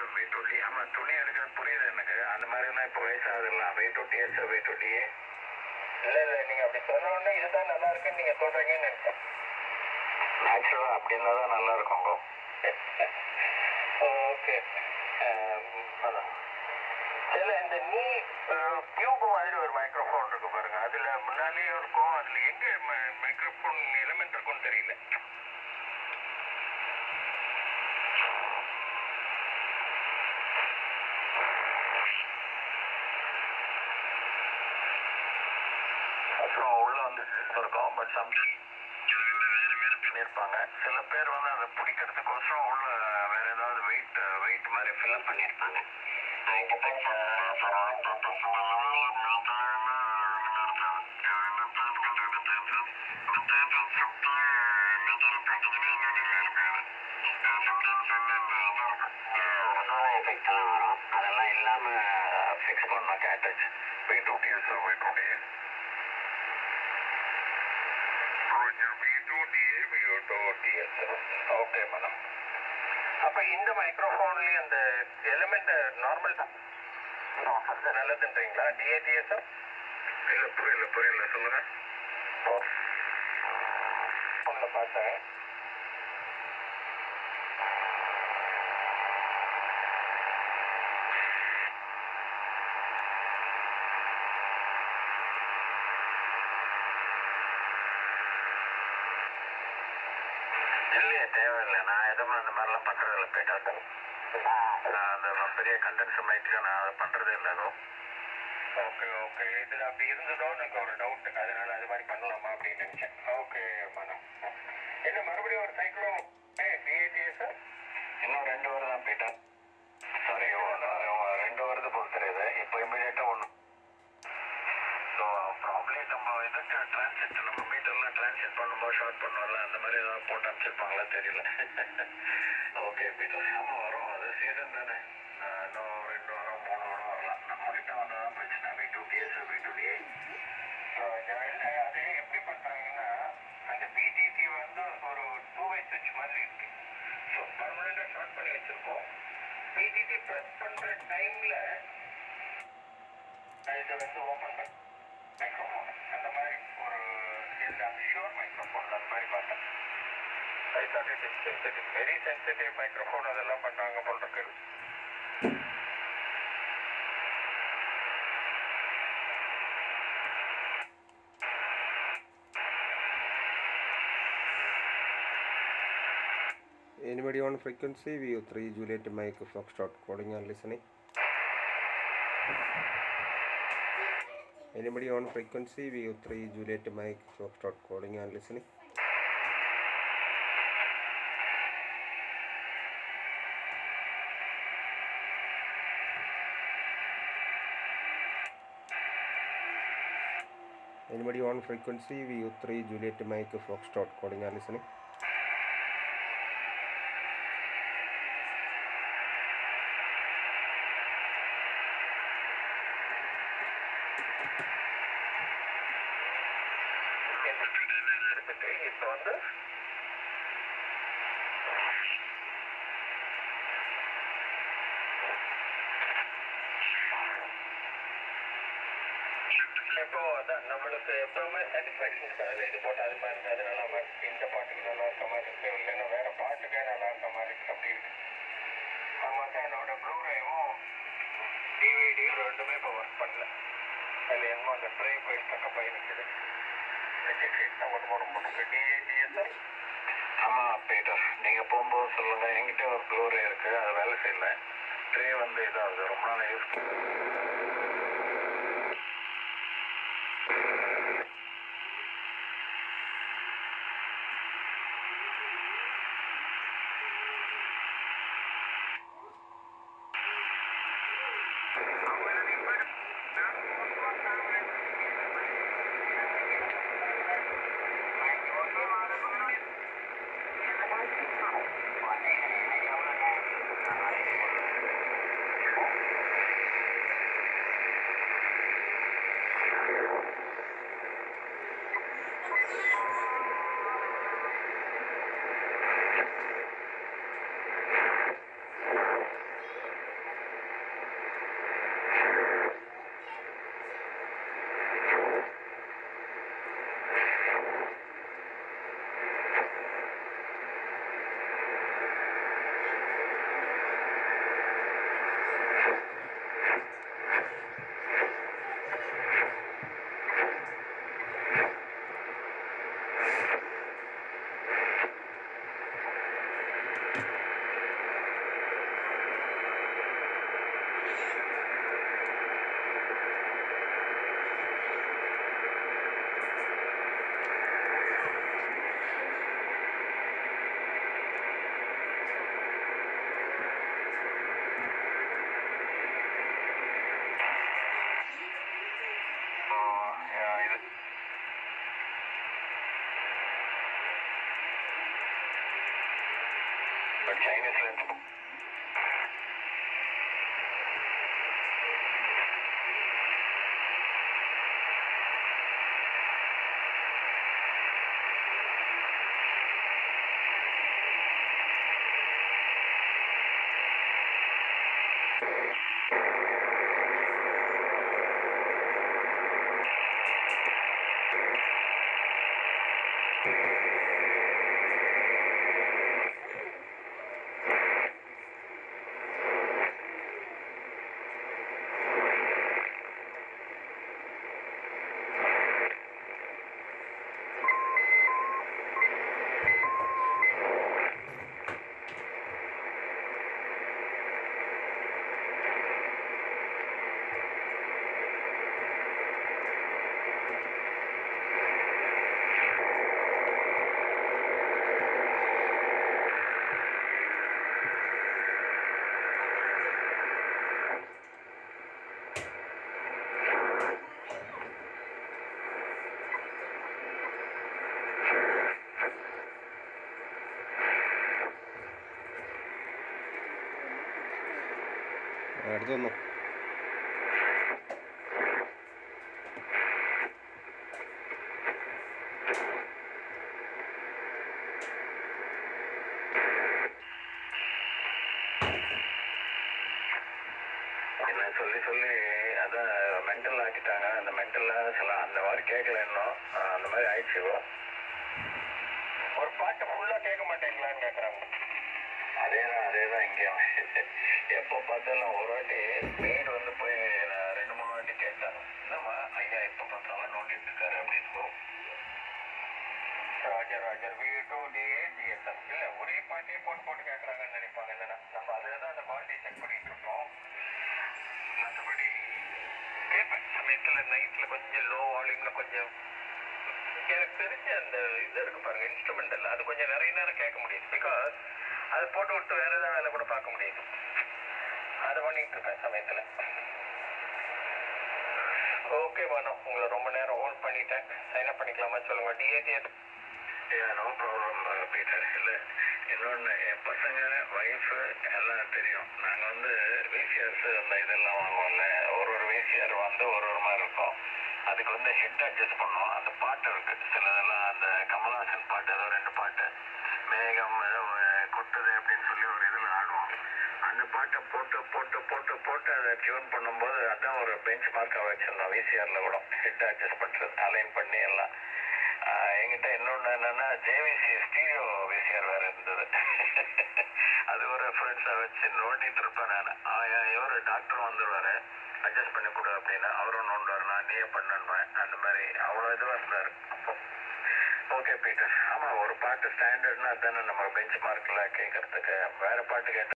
Wait ஒட்டி ஆமாம் துணி எடுக்கிறது புரியுது எனக்கு அந்த மாதிரிலாம் இப்போ வயசாகுதுலாம் வெயிட் ஒட்டி எஸ் வெயிட் ஒட்டி இல்லை இல்லை நீங்கள் அப்படி சொன்ன உடனே இதுதான் நல்லா இருக்குன்னு நீங்கள் சொல்கிறீங்கன்னு நினைச்சேன் நேச்சுரலாக அப்படி இருந்தால் தான் நல்லா இருக்கும் ஓகே இல்லை இந்த நீ டியூப் மாதிரி ஒரு மைக்ரோஃபோன் இருக்கு பாருங்க அதில் முன்னாலேயும் இருக்கும் அதில் எங்கே மைக்ரோஃபோன் எலிமெண்ட் இருக்கும்னு தெரியல அப்புறம் உள்ள வந்து இருக்கும் பட் சம் பண்ணியிருப்பாங்க சில பேர் வந்து அதை பிடிக்கிறதுக்கோசரம் உள்ள வேற ஏதாவது வெயிட் வெயிட் மாதிரி ஃபில்அப் பண்ணியிருப்பாங்க அதெல்லாம் இல்லாம ஃபிக்ஸ் பண்ண கேட்டேஜ் வெயிட் ஓட்டி சார் வெயிட் ஓட்டி ஓகே மேடம் அப்போ இந்த மைக்ரோஃபோன்லேயே அந்த எலிமெண்ட் நார்மல் தான் நல்லதுன்றீங்களா டிஏடிஎஸ் இல்ல புரியல புரியல சொல்லுங்க ஒன்று பார்த்தேன் இல்லையே தேவையில்லை நான் எதுவும் அந்த மாதிரிலாம் பண்றது இல்லை போயிட்டு நான் அந்த பெரிய கண்டென்சர் மைக்கு நான் அதை பண்றதே இல்லை எதுவும் ஓகே ஓகே இதில் அப்படி இருந்ததோ எனக்கு ஒரு டவுட் அதனால அது மாதிரி பண்ணலாமா அப்படின்னு நினச்சேன் ஓகே மேடம் என்ன மறுபடியும் ஒரு சைக்கிளும் டிஏடிஎஸ் இன்னும் ரெண்டு வருடம் தான் போயிட்டேன் சாரி ரெண்டு வருது போல் தெரியுது இப்போ இமீடியட்டா ஒன்று ஸோ ப்ராப்ளி நம்ம இதுக்கு டிரான்சிட் நம்ம மீட்டர்லாம் டிரான்சிட் பண்ணும்போது ஷார்ட் பண்ணுவோம்ல அந்த மாதிரி ஏதாவது போட்டு அனுப்பிச்சிருப்பாங்களா தெரியல ஓகே பீட்டர் ஆமாம் வரும் அது சீசன் தானே ஆஹ் இன்னும் ரெண்டு வாரம் மூணு வாரம் வரலாம் நம்ம கிட்ட வந்தால் பிரச்சனை V two TS V two TA so அது எப்படி பண்ணுறாங்கன்னா அந்த பிடிசி வந்து ஒரு டூ வே சுவிட்ச் மாதிரி இருக்கு ஸோ பர்மனெண்ட்டாக ஷார்ட் பண்ணி வச்சுருக்கோம் பிடிசி ப்ரெஸ் பண்ணுற டைமில் இதை வந்து ஓப்பன் பண்ணி மைக்ரோஃபோன் அந்த மாதிரி ஒரு இந்த ஷோர் மைக்ரோஃபோன் அந்த மாதிரி பார்த்தேன் I thought it is sensitive very sensitive microphone அதெல்லாம் பண்ணுறாங்க போல் இருக்கு Anybody on frequency? VU3 Juliet Mike Foxtrot calling and listening. Anybody on frequency? VU3 Juliet Mike Foxtrot calling and listening. Anybody on frequency? VU3 Juliet Mike Foxtrot calling and listening. எடுத்துட்டு இப்போ வந்து இப்போ அதான் நம்மளுக்கு எப்பவுமே சாட்டிஸ்ஃபேக்ஷன் அதில் இது போட்டு அது மாதிரி அது நல்லா இருக்கு இந்த பாட்டுக்கு நல்லா இருக்க மாதிரி இருக்கு இல்லைன்னா வேற பாட்டுக்கே நல்லா இருக்க மாதிரி இருக்கு அப்படி இருக்கு ஆமாம் தான் என்னோட ப்ளூரேவும் டிவிடியும் ரெண்டுமே இப்போ ஒர்க் பண்ணல அதில் என்னமோ அந்த ட்ரை போய் ஸ்டக்க போய் நிற்குது ஒன்று போட போட்டுருக்கு டிஏடிஎஸ் ஆமா பீட்டர் நீங்க போகும்போது சொல்லுங்க என்கிட்ட ஒரு ப்ளூரே இருக்கு அது வேலை செய்யல ட்ரே வந்து இதாகுது ரொம்ப நாள் யூஸ் பட் சைனீஸ்ல இருந்து അടുത്ത് വന്നോ என்ன சொல்லி சொல்லி அதான் மென்டல் ஆக்கிட்டாங்க அந்த மென்டல்ல சில அந்த மாதிரி கேட்கல இன்னும் ஆஹ் அந்த மாதிரி ஆயிடுச்சு இப்போ. ஒரு பாட்டு ஃபுல்லா கேட்க மாட்டேங்களான்னு கேக்குறாங்க அதேதான் அதேதான் இங்கேயும் எப்போ பார்த்தாலும் ஒரு வாட்டி மெயின் வந்து போய் நான் ரெண்டு மூணு வாட்டி கேட்டேன் என்னம்மா ஐயா எப்போ பார்த்தாலும் நோண்டிட்டு இருக்காரு அப்படின்னு ராஜர் ராஜர் வீட்டு டிஎஸ்எஸ் இல்ல ஒரே பாட்டே போட்டு போட்டு கேட்கறாங்கன்னு நினைப்பாங்க என்னன்னா நம்ம அதுல தான் அந்த குவாலிட்டி செக் பண்ணிட்டு இருக்கோம் மற்றபடி கேட்பேன் சமயத்துல நைட்ல கொஞ்சம் லோ வால்யூம்ல கொஞ்சம் எனக்கு தெரிஞ்ச அந்த இது இருக்கு பாருங்க இன்ஸ்ட்ருமெண்டல் அது கொஞ்சம் நிறைய நேரம் கேட்க முடியும் பிகாஸ் அது போட்டு விட்டு வேற ஏதாவது வேலை கூட பார்க்க முடியுது அது பண்ணிட்டு இருப்பேன் சமயத்துல ஓகே வேணும் உங்களை ரொம்ப நேரம் ஹோல்ட் பண்ணிட்டேன் சைன் அப் பண்ணிக்கலாமா சொல்லுங்க டிஏடிஎஸ் நோ ப்ராப்ளம் பீட்டர் இல்லை இன்னொன்று என் பசங்க ஒய்ஃபு எல்லாம் தெரியும் நாங்கள் வந்து விசிஆர்ஸ் அந்த இதெல்லாம் வாங்குவோம்ல ஒரு ஒரு விசிஆர் வந்து ஒரு ஒரு மாதிரி இருக்கும் அதுக்கு வந்து ஹெட் அட்ஜஸ்ட் பண்ணோம் அந்த பாட்டு இருக்கு சிலதெல்லாம் அந்த கமல்ஹாசன் பாட்டு ஏதோ ரெண்டு பாட்டு மேகம் அஹ், கொட்டுது அப்படின்னு சொல்லி ஒரு இதில் ஆடுவோம் அந்த பாட்டை போட்டு போட்டு போட்டு போட்டு அதை டியூன் பண்ணும்போது அதான் ஒரு பெஞ்ச் மார்க்காக வச்சிருந்தோம் விசிஆரில் கூட ஹெட் அட்ஜஸ்ட் பண்ணுறது அலைன் பண்ணி எல்லாம் ஆஹ் என்கிட்ட இன்னொன்று என்னன்னா ஜேவிசி ஸ்டீரியோ விசிஆர் வேற இருந்தது அது ஒரு ரெஃபரன்ஸாக வச்சு நோண்டிட்டு இருப்பேன் நான் இவர் டாக்டர் வந்துடுவாரு அட்ஜஸ்ட் பண்ணி கொடு அப்படின்னா அவரும் நோண்டுவார் நான் நீயே பண்ணுவேன் அந்த மாதிரி அவ்வளோ இதுவாக இருந்தார் அப்போ ஓகே பீட்டர் ஆமாம் ஒரு பாட்டு ஸ்டாண்டர்ட்னா அதானே நம்ம பெஞ்ச் மார்க்கில் கேட்கறதுக்கு வேற பாட்டு கேட்டா